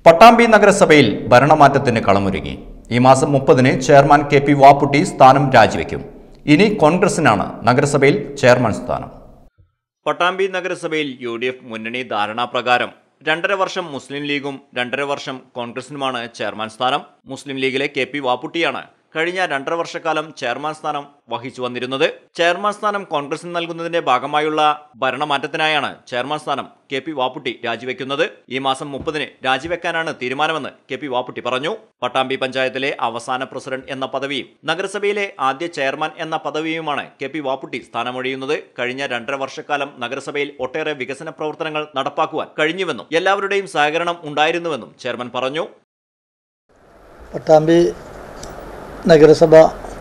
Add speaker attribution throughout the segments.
Speaker 1: പട്ടാമ്പി നഗരസഭയിൽ ഭരണമാറ്റത്തിന് കളമൊരുങ്ങി ഈ മാസം മുപ്പതിന് ചെയർമാൻ കെ പി വാപ്പുട്ടി സ്ഥാനം രാജിവെക്കും ഇനി കോൺഗ്രസിനാണ് നഗരസഭയിൽ ചെയർമാൻ സ്ഥാനം പട്ടാമ്പി നഗരസഭയിൽ യു ഡി എഫ് മുന്നണി ധാരണാപ്രകാരം രണ്ടര വർഷം മുസ്ലിം ലീഗും രണ്ടര വർഷം കോൺഗ്രസിനുമാണ് ചെയർമാൻ സ്ഥാനം മുസ്ലിം ലീഗിലെ കെ പി വാപ്പുട്ടിയാണ് കഴിഞ്ഞ രണ്ടര വർഷക്കാലം ചെയർമാൻ സ്ഥാനം വഹിച്ചു വന്നിരുന്നത് ചെയർമാൻ സ്ഥാനം കോൺഗ്രസിന് നൽകുന്നതിന്റെ ഭാഗമായുള്ള ഭരണമാറ്റത്തിനായാണ് ചെയർമാൻ സ്ഥാനം കെ പി വാപ്പുട്ടി രാജിവെക്കുന്നത് ഈ മാസം മുപ്പതിന് രാജിവെക്കാനാണ് തീരുമാനമെന്ന് കെ പി വാപ്പുട്ടി പറഞ്ഞു പട്ടാമ്പി പഞ്ചായത്തിലെ അവസാന പ്രസിഡന്റ് എന്ന പദവിയും നഗരസഭയിലെ ആദ്യ ചെയർമാൻ എന്ന പദവിയുമാണ് കെ പി വാപ്പുട്ടി സ്ഥാനമൊഴിയുന്നത് കഴിഞ്ഞ രണ്ടര വർഷക്കാലം നഗരസഭയിൽ ഒട്ടേറെ വികസന പ്രവർത്തനങ്ങൾ നടപ്പാക്കുവാൻ കഴിഞ്ഞുവെന്നും എല്ലാവരുടെയും സഹകരണം ഉണ്ടായിരുന്നുവെന്നും ചെയർമാൻ പറഞ്ഞു
Speaker 2: പട്ടാമ്പി നഗരസഭ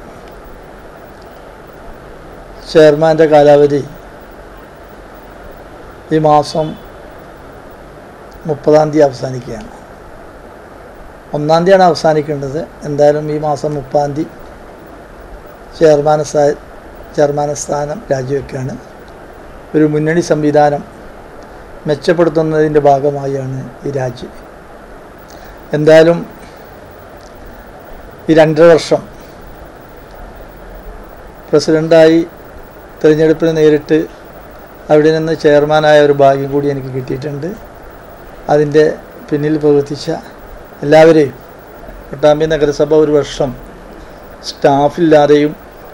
Speaker 2: ചെയർമാൻ്റെ കാലാവധി ഈ മാസം മുപ്പതാം തീയതി അവസാനിക്കുകയാണ് ഒന്നാം തീയതിയാണ് അവസാനിക്കേണ്ടത് എന്തായാലും ഈ മാസം മുപ്പതാം തീയതി ചെയർമാന സ്ഥാ ചെയർമാന സ്ഥാനം രാജിവെക്കുകയാണ് ഒരു മുന്നണി സംവിധാനം മെച്ചപ്പെടുത്തുന്നതിൻ്റെ ഭാഗമായാണ് ഈ രാജി എന്തായാലും ഈ രണ്ടര വർഷം പ്രസിഡൻ്റായി തിരഞ്ഞെടുപ്പിന് നേരിട്ട് അവിടെ നിന്ന് ചെയർമാനായ ഒരു ഭാഗ്യം കൂടി എനിക്ക് കിട്ടിയിട്ടുണ്ട് അതിൻ്റെ പിന്നിൽ പ്രവർത്തിച്ച എല്ലാവരെയും പട്ടാമ്പി നഗരസഭ ഒരു വർഷം സ്റ്റാഫില്ലാതെയും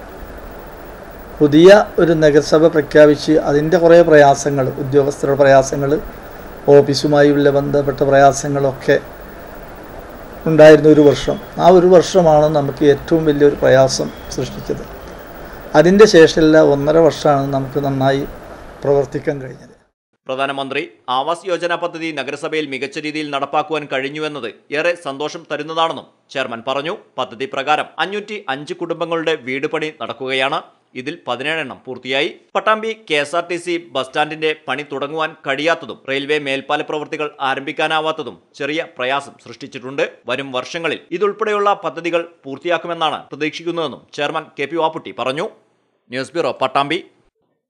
Speaker 2: പുതിയ ഒരു നഗരസഭ പ്രഖ്യാപിച്ച് അതിൻ്റെ കുറേ പ്രയാസങ്ങൾ ഉദ്യോഗസ്ഥരുടെ പ്രയാസങ്ങൾ ഓഫീസുമായുള്ള ബന്ധപ്പെട്ട പ്രയാസങ്ങളൊക്കെ ഉണ്ടായിരുന്ന ഒരു വർഷം ആ ഒരു വർഷമാണ് നമുക്ക് ഏറ്റവും വലിയൊരു പ്രയാസം സൃഷ്ടിച്ചത് അതിൻ്റെ ശേഷമുള്ള ഒന്നര വർഷമാണ് നമുക്ക് നന്നായി പ്രവർത്തിക്കാൻ കഴിഞ്ഞത്
Speaker 1: പ്രധാനമന്ത്രി ആവാസ് യോജന പദ്ധതി നഗരസഭയിൽ മികച്ച രീതിയിൽ നടപ്പാക്കുവാൻ കഴിഞ്ഞുവെന്നത് ഏറെ സന്തോഷം തരുന്നതാണെന്നും ചെയർമാൻ പറഞ്ഞു പദ്ധതി പ്രകാരം അഞ്ഞൂറ്റി അഞ്ച് കുടുംബങ്ങളുടെ വീട് പണി നടക്കുകയാണ് ഇതിൽ പതിനേഴെണ്ണം പൂർത്തിയായി Pattambi K S R T C bus സ്റ്റാൻഡിന്റെ പണി തുടങ്ങുവാൻ കഴിയാത്തതും റെയിൽവേ മേൽപ്പാല പ്രവൃത്തികൾ ആരംഭിക്കാനാവാത്തതും ചെറിയ പ്രയാസം സൃഷ്ടിച്ചിട്ടുണ്ട് വരും വർഷങ്ങളിൽ ഇതുൾപ്പെടെയുള്ള പദ്ധതികൾ പൂർത്തിയാക്കുമെന്നാണ് പ്രതീക്ഷിക്കുന്നതെന്നും ചെയർമാൻ കെ പി വാപ്പുട്ടി പറഞ്ഞു ന്യൂസ് ബ്യൂറോ പട്ടാമ്പി